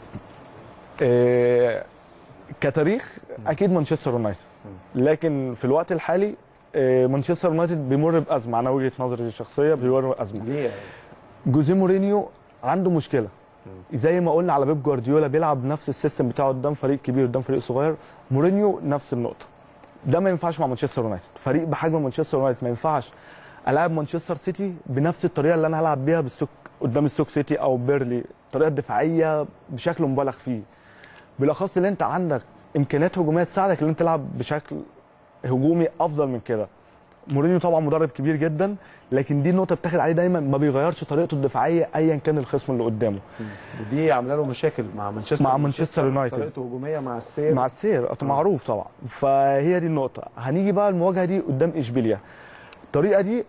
آه، كتاريخ اكيد مانشستر يونايتد لكن في الوقت الحالي آه، مانشستر يونايتد بيمر بازمه انا وجهه نظري الشخصيه بيمر بازمه
ليه
جوزيه مورينيو عنده مشكله زي ما قلنا على بيب جوارديولا بيلعب نفس السيستم بتاعه قدام فريق كبير قدام فريق صغير مورينيو نفس النقطه ده ما ينفعش مع مانشستر يونايتد فريق بحجم مانشستر يونايتد ما ينفعش العب مانشستر سيتي بنفس الطريقه اللي انا هلعب بيها بالسوك قدام السوك سيتي او بيرلي الطريقه الدفاعيه بشكل مبالغ فيه بالاخص اللي انت عندك امكانيات هجوميه تساعدك ان انت تلعب بشكل هجومي افضل من كده مورينيو طبعا مدرب كبير جدا لكن دي النقطه بتاخد عليه دايما ما بيغيرش طريقته الدفاعيه ايا كان الخصم اللي قدامه
ودي عامله له مشاكل مع مانشستر
مع مانشستر يونايتد.
طريقته هجوميه مع السير
مع السير معروف طبعا فهي دي النقطه هنيجي بقى المواجهه دي قدام اشبيليا الطريقه دي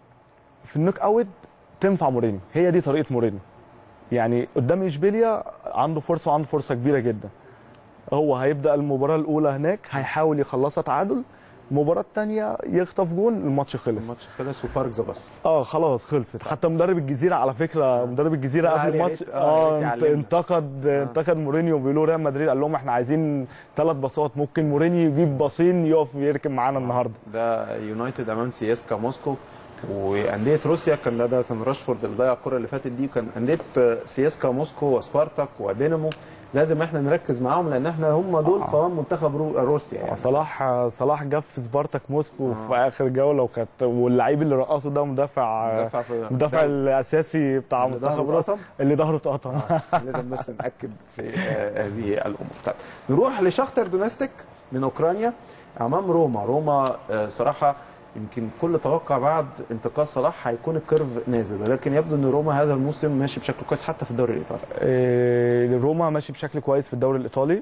في النوك اوت تنفع مورينيو هي دي طريقه مورينيو يعني قدام اشبيليا عنده فرصه وعنده فرصه كبيره جدا هو هيبدا المباراه الاولى هناك هيحاول يخلصها تعادل المباراه الثانيه يخطف جون الماتش خلص
الماتش خلص وبارك ذا بس
اه خلاص خلصت حتى مدرب الجزيره على فكره مدرب الجزيره
لا،
قبل
يا
الماتش
ريت- آه، يا
اه
ريت
انت-
يعلمنا.
انتقد انتقد مورينيو بيقولوا ريال مدريد قال لهم احنا عايزين ثلاث باصات ممكن مورينيو يجيب باصين يقف يركب معانا النهارده
ده يونايتد امام سياسكا موسكو وانديه روسيا كان ده, ده كان راشفورد اللي ضيع الكره اللي فاتت دي وكان انديه سياسكا موسكو وسبارتاك ودينامو لازم احنا نركز معاهم لان احنا هم دول
آه.
قوام منتخب رو- روسيا يعني
صلاح صلاح جاب في سبارتاك موسكو في اخر جوله وكانت واللعيب اللي رقصه ده مدافع
مدافع في-
المدافع الاساسي بتاع
اللي ظهره
منتخب روسيا
اتقطم؟
اللي ظهره اتقطم
لازم بس ناكد في آه، هذه الامور طيب نروح لشختر دونستيك من اوكرانيا امام روما روما آه، صراحه يمكن كل توقع بعد انتقال صلاح هيكون الكيرف نازل ولكن يبدو ان روما هذا الموسم ماشي بشكل كويس حتى في الدوري الايطالي
آه، روما ماشي بشكل كويس في الدوري الايطالي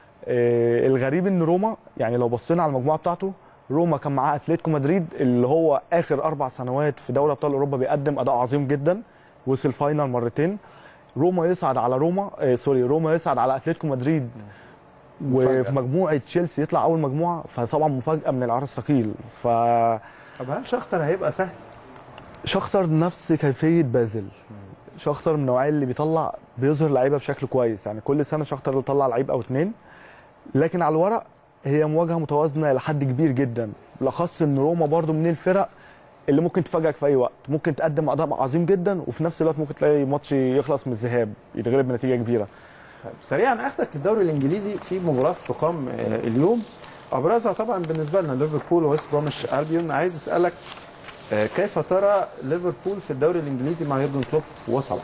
آه، الغريب ان روما يعني لو بصينا على المجموعه بتاعته روما كان معاه اتلتيكو مدريد اللي هو اخر اربع سنوات في دوري ابطال اوروبا بيقدم اداء عظيم جدا وصل فاينل مرتين روما يصعد على روما آه سوري روما يصعد على اتلتيكو مدريد
مفاجأة.
وفي مجموعه تشيلسي يطلع اول مجموعه فطبعا مفاجاه من العيار الثقيل ف
طب هل شختر هيبقى سهل؟
شختر نفس كيفيه بازل شختر من النوعيه اللي بيطلع بيظهر لعيبه بشكل كويس يعني كل سنه شختر بيطلع لعيب او اتنين لكن على الورق هي مواجهه متوازنه لحد كبير جدا بالاخص ان روما برضو من الفرق اللي ممكن تفاجئك في اي وقت ممكن تقدم اداء عظيم جدا وفي نفس الوقت ممكن تلاقي ماتش يخلص من الذهاب يتغلب بنتيجه كبيره
طيب سريعا اخدك للدوري الانجليزي في مباراه تقام آه، اليوم ابرزها طبعا بالنسبه لنا ليفربول وويست بروميش البيون عايز اسالك آه، كيف ترى ليفربول في الدوري الانجليزي مع يورجن كلوب وصلاح؟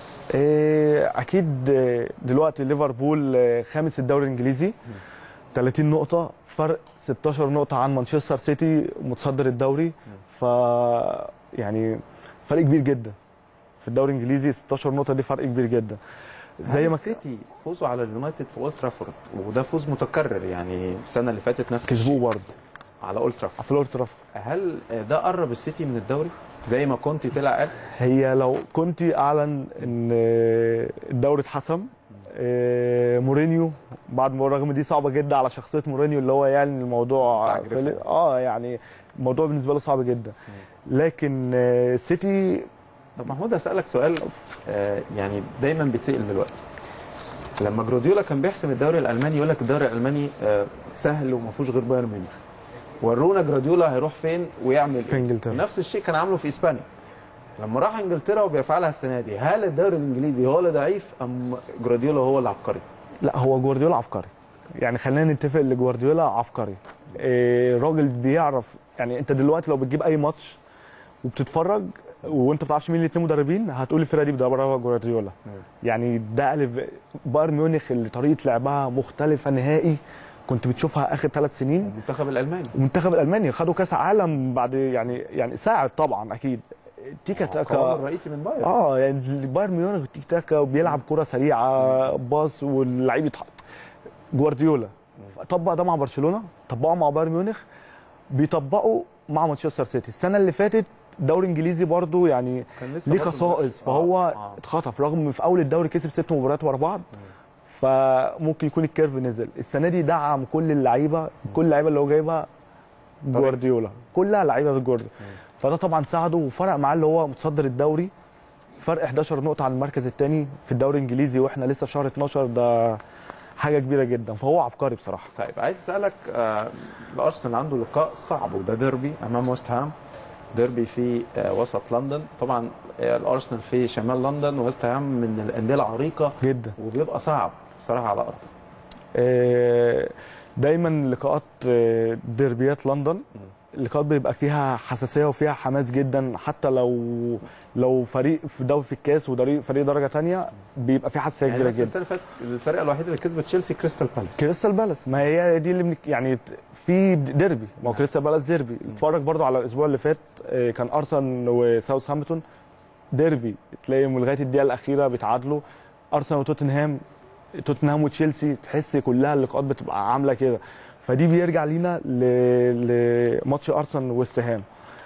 إيه، اكيد آه، دلوقتي ليفربول آه، خامس الدوري الانجليزي 30 نقطة فرق 16 نقطة عن مانشستر سيتي متصدر الدوري ف يعني فرق كبير جدا في الدوري الانجليزي 16 نقطة دي فرق كبير جدا زي ما ك-
السيتي فوزوا على اليونايتد في اولد ترافورد وده فوز متكرر يعني السنه اللي فاتت نفس
كسبوه
الشيء
برضه
على اولد ترافورد
في الاولد ترافورد
هل ده قرب السيتي من الدوري زي ما كنت طلع قال
هي لو كنت اعلن ان الدوري اتحسم آه، مورينيو بعد ما رغم دي صعبه جدا على شخصيه مورينيو اللي هو يعني الموضوع
تعجرفه.
اه يعني الموضوع بالنسبه له صعب جدا لكن آه، السيتي
طب محمود اسالك سؤال آه، يعني دايما بيتسال دلوقتي لما جروديولا كان بيحسم الدوري الالماني يقول لك الدوري الالماني آه، سهل وما فيهوش غير بايرن ميونخ ورونا جراديولا هيروح فين ويعمل
في
إيه؟
إنجلترا.
نفس الشيء كان عامله في اسبانيا لما راح انجلترا وبيفعلها السنه دي هل الدوري الانجليزي هو اللي ضعيف ام جراديولا هو اللي عبقري
لا هو جوارديولا عبقري يعني خلينا نتفق ان جوارديولا عبقري إيه راجل بيعرف يعني انت دلوقتي لو بتجيب اي ماتش وبتتفرج وانت ما بتعرفش مين الاثنين مدربين هتقول الفرقه دي بيدربها جوارديولا يعني ده قلب بايرن ميونخ اللي طريقه لعبها مختلفه نهائي كنت بتشوفها اخر ثلاث سنين
المنتخب الالماني
المنتخب الالماني خدوا كاس عالم بعد يعني يعني ساعد طبعا اكيد تيكا
القوام
تاكا
الرئيسي من بايرن
اه يعني بايرن ميونخ تيك تاكا وبيلعب كره سريعه باص واللعيب يتح... جوارديولا طبق ده مع برشلونه طبقه مع بايرن ميونخ بيطبقوا مع مانشستر سيتي السنه اللي فاتت دوري انجليزي برضو يعني
كان لسه
ليه
برضه
خصائص
آه،
فهو
آه.
اتخطف رغم إن في اول الدوري كسب ست مباريات ورا بعض فممكن يكون الكيرف نزل السنه دي دعم كل اللعيبه كل اللعيبه اللي هو جايبها جوارديولا كلها لعيبه جوارديولا فده طبعا ساعده وفرق معاه اللي هو متصدر الدوري فرق 11 نقطه عن المركز الثاني في الدوري الانجليزي واحنا لسه في شهر 12 ده حاجه كبيره جدا فهو عبقري بصراحه
طيب عايز اسالك آه الارسنال عنده لقاء صعب وده ديربي امام ويست هام ديربي في آه وسط لندن طبعا آه الارسنال في شمال لندن ويست هام من الانديه العريقه
جدا
وبيبقى صعب بصراحه على ارضه
آه، دايما لقاءات آه، ديربيات لندن اللقاءات بيبقى فيها حساسيه وفيها حماس جدا حتى لو لو فريق في دوري في الكاس وفريق فريق درجه تانية بيبقى فيه حساسيه
يعني
كبيره
بس
جدا
السنه اللي فاتت الفرقه الوحيده اللي كسبت تشيلسي كريستال بالاس
كريستال بالاس ما هي دي اللي بنك يعني في ديربي ما هو كريستال بالاس ديربي اتفرج برضو على الاسبوع اللي فات آه، كان ارسنال وساوثهامبتون ديربي تلاقيهم لغايه الدقيقه الاخيره بيتعادلوا ارسنال وتوتنهام توتنهام وتشيلسي تحس كلها اللقاءات بتبقى عامله كده فدي بيرجع لينا ل- لماتش ارسنال وويست هام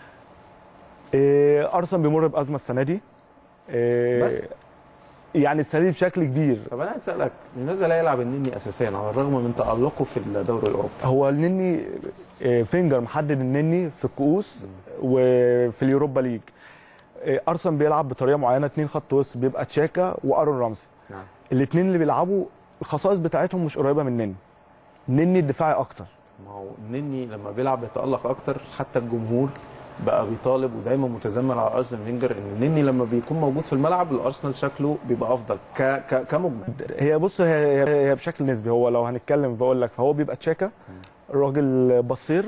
آه، ارسنال بيمر بازمه السنه دي آه،
بس؟
يعني السنه دي بشكل كبير
طب انا عايز اسالك لماذا لا يلعب النني اساسيا على الرغم من تالقه في الدوري الاوروبي
هو النني آه، فينجر محدد النني في الكؤوس وفي اليوروبا ليج آه، ارسنال بيلعب بطريقه معينه اتنين خط وسط بيبقى تشاكا وارون رامسي
نعم
الاثنين اللي بيلعبوا الخصائص بتاعتهم مش قريبه من نني نني الدفاعي اكتر
ما هو النني لما بيلعب بيتالق اكتر حتى الجمهور بقى بيطالب ودايما متذمر على ارسنال فينجر ان النني لما بيكون موجود في الملعب الارسنال شكله بيبقى افضل ك... ك... كمجمل
هي بص هي هي هي بشكل نسبي هو لو هنتكلم بقول لك فهو بيبقى تشاكا راجل بصير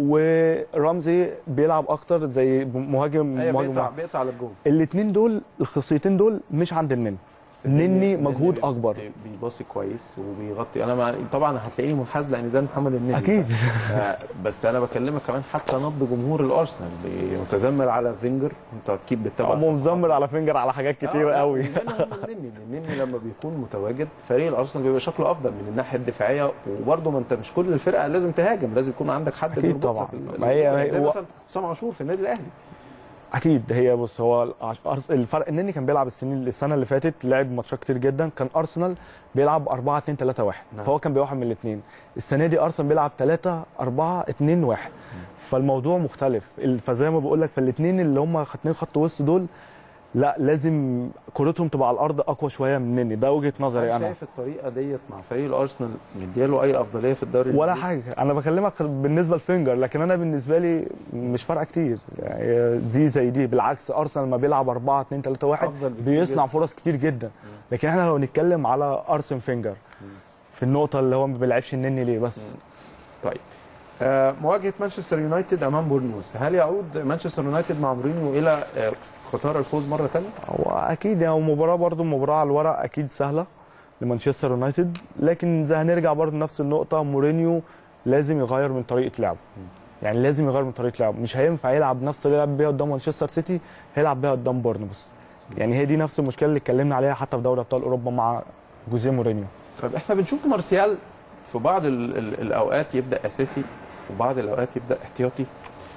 ورمزي بيلعب اكتر زي مهاجم
هي
مهاجم
بيقطع بيقطع على الجون
الاثنين دول الخصيتين دول مش عند النني
بس
النني
النني-
مجهود
النني
أكبر.
بي- بيباصي كويس وبيغطي انا ما... طبعا هتلاقيني منحاز لان ده محمد النني
اكيد
آه، بس انا بكلمك كمان حتى نبض جمهور الارسنال بي- متذمر على فينجر انت اكيد بتتابع
هو مزمر على فينجر على حاجات كتير
آه،
قوي
منهم النني النني لما بيكون متواجد فريق الارسنال بيبقى شكله افضل من الناحيه الدفاعيه وبرضه ما انت مش كل الفرقه لازم تهاجم لازم يكون عندك حد
أكيد
بيربطك
طبعا.
بال-
ما هي-
زي
هو-
مثلا حسام عاشور في النادي الاهلي
اكيد هي بص هو الأرس- الفرق النني كان بيلعب السنين السنه اللي فاتت لعب ماتشات كتير جدا كان ارسنال بيلعب 4 2 3 1
نعم.
فهو كان بيوحد من الاثنين السنه دي ارسنال بيلعب 3 4 2 1 فالموضوع مختلف ال- فزي ما بقول لك فالاثنين اللي هم اثنين خط وسط دول لا لازم كورتهم تبقى على الارض اقوى شويه من النني ده وجهه نظري
هل
انا
شايف الطريقه ديت مع فريق الارسنال مدياله اي افضليه في الدوري
ولا
الإنجليزي؟
حاجه انا بكلمك بالنسبه لفينجر لكن انا بالنسبه لي مش فارقه كتير يعني دي زي دي بالعكس ارسنال لما بيلعب 4 2 3 1
أفضل بكتير
بيصنع
جداً.
فرص كتير جدا لكن احنا لو نتكلم على ارسن فينجر في النقطه اللي هو ما بيلعبش النني ليه بس
طيب آه، مواجهه مانشستر يونايتد امام بورنموث هل يعود مانشستر يونايتد مع مورينيو الى آه، ختار الفوز مره ثانيه؟
هو اكيد يعني مباراه برضو مباراه على الورق اكيد سهله لمانشستر يونايتد لكن زي هنرجع برضو نفس النقطه مورينيو لازم يغير من طريقه لعبه يعني لازم يغير من طريقه لعبه مش هينفع يلعب نفس الطريقه اللي لعب بيها قدام مانشستر سيتي هيلعب بيها قدام بورنموث يعني هي دي نفس المشكله اللي اتكلمنا عليها حتى في دوري ابطال اوروبا مع جوزيه مورينيو
طيب احنا بنشوف مارسيال في بعض ال ال الاوقات يبدا اساسي وبعض الاوقات يبدا احتياطي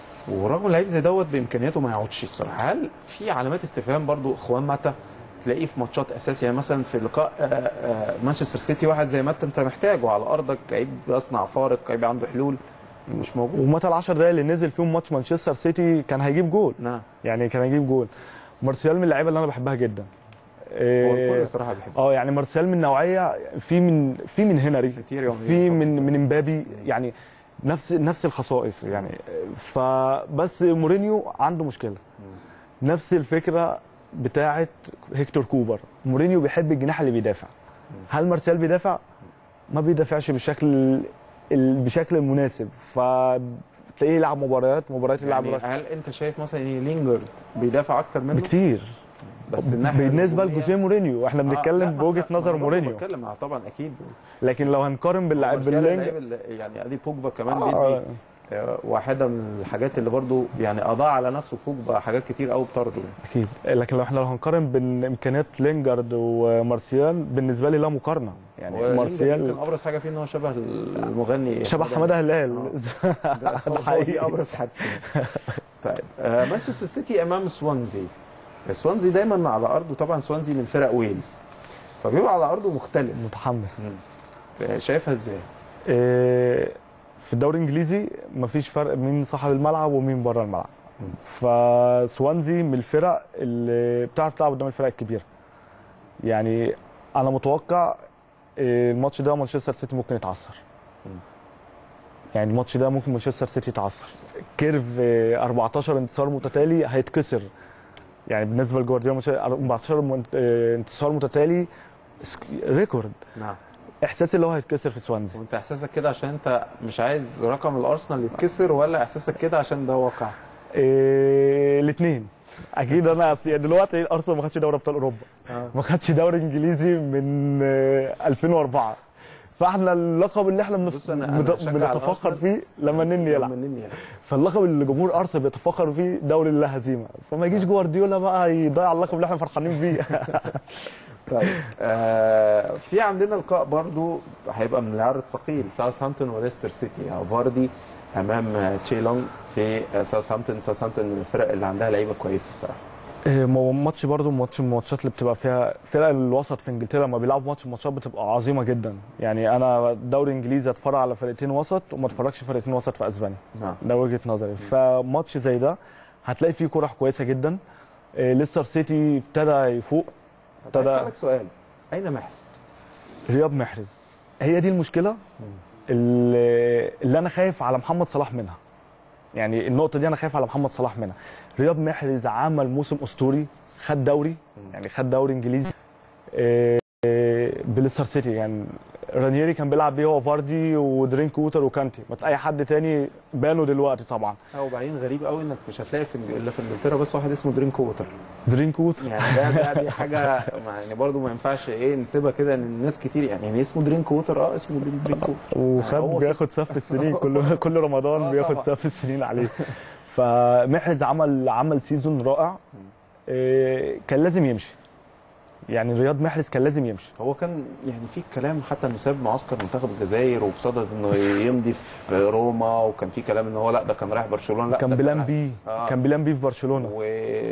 ورغم لعيب زي دوت بامكانياته ما يقعدش الصراحه هل في علامات استفهام برضو اخوان ماتا تلاقيه في ماتشات اساسي يعني مثلا في لقاء آه، آه، مانشستر سيتي واحد زي ماتا انت محتاجه على ارضك لعيب بيصنع فارق لعيب عنده حلول مش موجود
ومتى ال10 دقايق اللي نزل فيهم ماتش مانشستر سيتي كان هيجيب جول
نعم
يعني كان هيجيب جول مارسيال من اللعيبه اللي انا بحبها جدا
هو الكل
إيه،
الصراحه بيحبه
اه يعني مارسيال من نوعيه في من في من هنري
كتير
في من من امبابي يعني نفس نفس الخصائص يعني فبس مورينيو عنده مشكله نفس الفكره بتاعه هيكتور كوبر مورينيو بيحب الجناح اللي بيدافع هل مارسيال بيدافع ما بيدافعش بالشكل ال- بشكل المناسب ف هتلاقيه يلعب مباريات مباريات يلعب
يعني هل انت شايف مثلا ان لينجرد بيدافع اكتر منه
بكتير
بس الناحيه
بالنسبه
الهجومية-
لجوزيه مورينيو احنا
آه، لا،
بنتكلم
ما
بوجهه
احنا-
نظر
ما أنا
مورينيو
بتكلم آه، طبعا اكيد
لكن لو هنقارن باللاعب
مارسيال
باللينج
اللعيب اللي- يعني ادي بوجبا كمان
آه.
بيدي آه، واحده من الحاجات اللي برضو يعني اضاع على نفسه بوجبا حاجات كتير قوي بطرده يعني.
اكيد لكن لو احنا لو هنقارن بين امكانيات لينجارد ومارسيال بالنسبه لي لا مقارنه يعني
ولينجارد
مارسيال
يمكن ابرز حاجه فيه ان هو شبه المغني
شبه حماده هلال
ده
ده
حقيقي
حقيقي
ابرز حاجه طيب آه، مانشستر سيتي امام سوانزي سوانزي دايما على ارضه طبعا سوانزي من فرق ويلز فبيبقى على ارضه مختلف
متحمس
آه، شايفها ازاي؟
إيه، في الدوري الانجليزي مفيش فرق مين صاحب الملعب ومين بره الملعب
مم.
فسوانزي من الفرق اللي بتعرف تلعب قدام الفرق الكبيره يعني انا متوقع إيه، الماتش ده مانشستر سيتي ممكن يتعثر
مم.
يعني الماتش ده ممكن مانشستر سيتي يتعثر كيرف إيه، 14 انتصار متتالي هيتكسر يعني بالنسبه لجوارديولا مش- 14 من- إيه، انتصار متتالي سك- ريكورد
نعم
احساسي اللي هو هيتكسر في سوانزي
وانت احساسك كده عشان انت مش عايز رقم الارسنال يتكسر ولا احساسك كده عشان ده واقع؟
إيه الاثنين اكيد انا أصل يعني دلوقتي ارسنال ما خدش دوري ابطال اوروبا
آه.
ما خدش دوري انجليزي من آه، 2004 فاحنا اللقب اللي احنا بنف...
بص أنا- أنا
بنت-
هشجع
بنتفخر
الأرسنال.
فيه لما نني يلعب
مني يعني.
فاللقب اللي جمهور ارسنال بيتفخر فيه دوري اللا هزيمه فما يجيش جوارديولا بقى يضيع اللقب اللي احنا فرحانين بيه
طيب آه في عندنا لقاء برضو هيبقى من العيار الثقيل ساوثهامبتون وليستر سيتي يعني فاردي امام آه، تشيلونج في آه، ساوثهامبتون ساوثهامبتون من الفرق اللي عندها لعيبه كويسه الصراحه
إيه، مو- ماتش برضو ماتش من الماتشات اللي بتبقى فيها فرق الوسط في انجلترا لما بيلعبوا ماتش الماتشات بتبقى عظيمه جدا يعني انا دوري انجليزي اتفرج على فرقتين وسط وما اتفرجش فرقتين وسط في اسبانيا
نعم
ده وجهه نظري فماتش زي ده هتلاقي فيه كوره كويسه جدا إيه، ليستر سيتي ابتدى يفوق
طب
ابتدى-
اسالك سؤال اين محرز؟
رياض محرز هي دي المشكله اللي, اللي انا خايف على محمد صلاح منها يعني النقطه دي انا خايف على محمد صلاح منها رياض محرز عمل موسم اسطوري خد دوري يعني خد دوري انجليزي إيه، بليستر سيتي يعني رانييري كان بيلعب بيه هو فاردي ودرينك ووتر وكانتي ما اي حد تاني بانوا دلوقتي طبعا
اه وبعدين غريب قوي انك مش هتلاقي في الا في انجلترا بس واحد اسمه درينك ووتر
درينك ووتر
يعني ده ده دي حاجه ما- يعني برضو ما ينفعش ايه نسيبها كده ان الناس كتير يعني, يعني اسمه درينك ووتر اه اسمه درينك ووتر
وخد
هو
بياخد سف السنين كل كل رمضان
آه
بياخد
طبعا.
سف السنين عليه فمحرز عمل عمل سيزون رائع إيه، كان لازم يمشي يعني رياض محرز كان لازم يمشي
هو كان يعني في كلام حتى انه ساب معسكر منتخب الجزائر وبصدد انه يمضي في روما وكان في كلام ان هو لا ده كان رايح برشلونه لا
كان
ده
بلان بي
آه.
كان بلان بي في برشلونه
و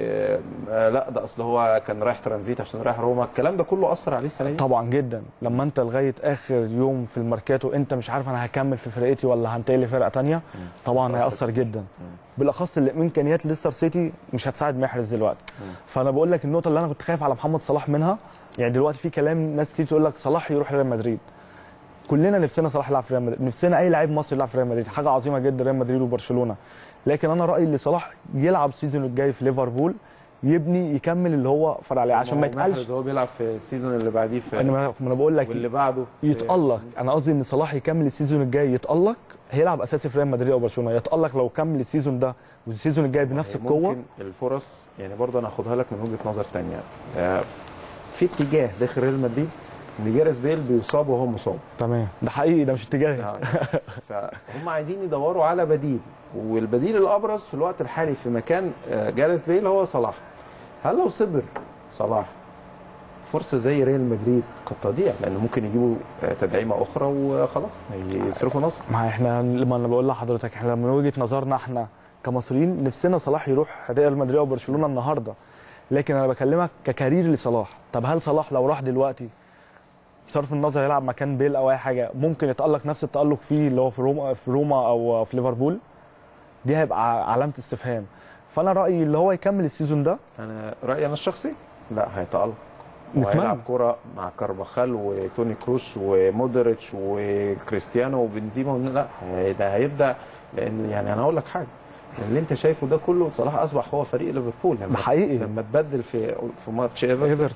آه، لا ده اصل هو كان رايح ترانزيت عشان رايح روما الكلام ده كله اثر عليه السنه دي
طبعا جدا لما انت لغايه اخر يوم في الماركاتو انت مش عارف انا هكمل في فرقتي ولا هنتقل لفرقه تانية طبعا
متأثر
هيأثر جدا بالاخص اللي امكانيات ليستر سيتي مش هتساعد محرز دلوقتي فانا بقول لك النقطه اللي انا كنت خايف على محمد صلاح منها يعني دلوقتي في كلام ناس كتير تقول لك صلاح يروح ريال مدريد كلنا نفسنا صلاح يلعب في ريال مدريد نفسنا اي لعيب مصري يلعب في ريال مدريد حاجه عظيمه جدا ريال مدريد وبرشلونه لكن انا رايي ان صلاح يلعب السيزون الجاي في ليفربول يبني يكمل اللي هو فرق عليه عشان ما يتقالش
محرز هو بيلعب في السيزون اللي بعديه في
انا ما انا بقول لك
واللي بعده في-
يتألق انا قصدي ان صلاح يكمل السيزون الجاي يتألق هيلعب اساسي في ريال مدريد او برشلونه يتألق لو كمل السيزون ده والسيزون الجاي بنفس
يعني
القوه
ممكن الفرص يعني برضه انا هاخدها لك من وجهه نظر تانية آه، في اتجاه داخل ريال مدريد ان جاريس بيل بيصاب وهو مصاب
تمام ده حقيقي ده مش اتجاهي
آه. فهم عايزين يدوروا على بديل والبديل الابرز في الوقت الحالي في مكان آه، جاريث بيل هو صلاح هل لو صبر صلاح فرصه زي ريال مدريد قد تضيع لان ممكن يجيبوا آه، تدعيمه اخرى وخلاص يصرفوا نصر
ما احنا لما انا بقول لحضرتك احنا من وجهه نظرنا احنا كمصريين نفسنا صلاح يروح ريال مدريد او برشلونه النهارده لكن انا بكلمك ككارير لصلاح طب هل صلاح لو راح دلوقتي بصرف النظر يلعب مكان بيل او اي حاجه ممكن يتالق نفس التالق فيه اللي هو في روما في روما او في ليفربول دي هيبقى علامه استفهام فانا رايي اللي هو يكمل السيزون ده
انا رايي انا الشخصي لا هيتالق
نتمنى.
وهيلعب كرة مع كارفاخال وتوني كروش ومودريتش وكريستيانو وبنزيما لا هي- ده هيبدا لان يعني انا هقول لك حاجه اللي انت شايفه ده كله صلاح اصبح هو فريق ليفربول لما
ده حقيقي.
لما تبدل في في ماتش ايفرتون
ايفرتون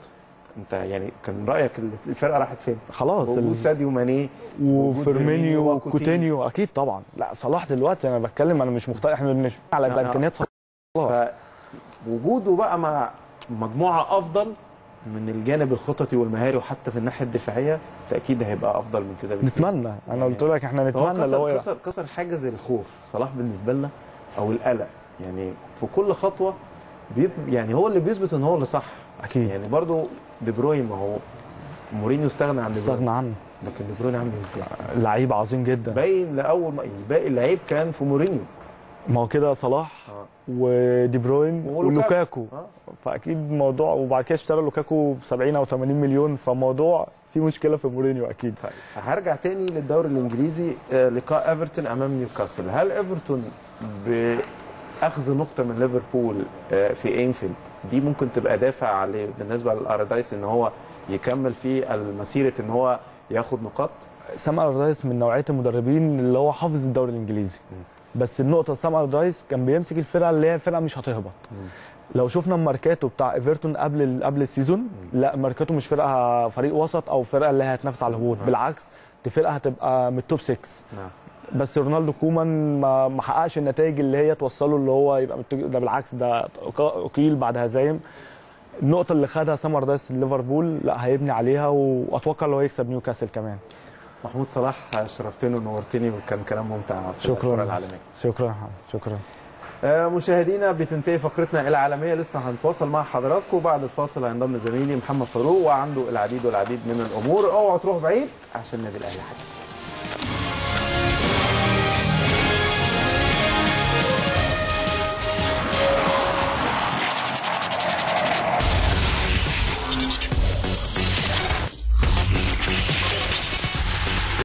انت يعني كان رايك الفرقه راحت فين؟
خلاص
وجود
ال-
ساديو ماني وجود
وفيرمينيو
وكوتينيو.
وكوتينيو اكيد طبعا لا صلاح دلوقتي انا بتكلم انا مش مختلف احنا مش على
لا، لا.
امكانيات صلاح
فوجوده بقى مع مجموعه افضل من الجانب الخططي والمهاري وحتى في الناحيه الدفاعيه تاكيد هيبقى افضل من كده بكتير.
نتمنى انا قلت لك احنا
هو
نتمنى اللي هو
كسر
يلعب.
كسر كسر حاجز الخوف صلاح بالنسبه لنا او القلق يعني في كل خطوه بيب يعني هو اللي بيثبت ان هو اللي صح
اكيد
يعني برضو دي بروين ما هو مورينيو استغنى عن دي بروين
استغنى عنه
لكن دي بروين عامل ازاي؟
لعيب عظيم جدا
باين لاول ما يعني باقي اللعيب كان في مورينيو
ما هو كده صلاح
اه
ودي بروين
ولوكاكو.
ولوكاكو
اه
فاكيد موضوع وبعد كده اشترى لوكاكو ب 70 او 80 مليون فموضوع في مشكله في مورينيو اكيد
طيب هرجع تاني للدوري الانجليزي آه، لقاء ايفرتون امام نيوكاسل هل ايفرتون باخذ نقطه من ليفربول آه، في انفيلد دي ممكن تبقى دافع عليه بالنسبه للاردايس ان هو يكمل في المسيره ان هو ياخد نقاط
سام الردايس من نوعيه المدربين اللي هو حافظ الدوري الانجليزي بس النقطه سام الردايس كان بيمسك الفرقه اللي هي الفرقه مش هتهبط لو شفنا الماركاتو بتاع ايفرتون قبل ال- قبل السيزون لا ماركاتو مش فرقه فريق وسط او فرقه اللي هي هتنافس على الهبوط
نعم.
بالعكس دي فرقه هتبقى من التوب 6
نعم
بس رونالدو كومان ما ما حققش النتائج اللي هي توصله اللي هو يبقى من التوب- ده بالعكس ده أق- اقيل بعد هزايم النقطه اللي خدها سام الردايس ليفربول لا هيبني عليها واتوقع اللي هو يكسب نيوكاسل كمان
محمود صلاح شرفتني ونورتني وكان كلام ممتع في
شكراً.
الكره العالميه
شكرا شكرا
آه، مشاهدينا بتنتهي فقرتنا العالميه لسه هنتواصل مع حضراتكم بعد الفاصل هينضم زميلي محمد فاروق وعنده العديد والعديد من الامور اوعوا تروحوا بعيد عشان النادي الاهلي حاجه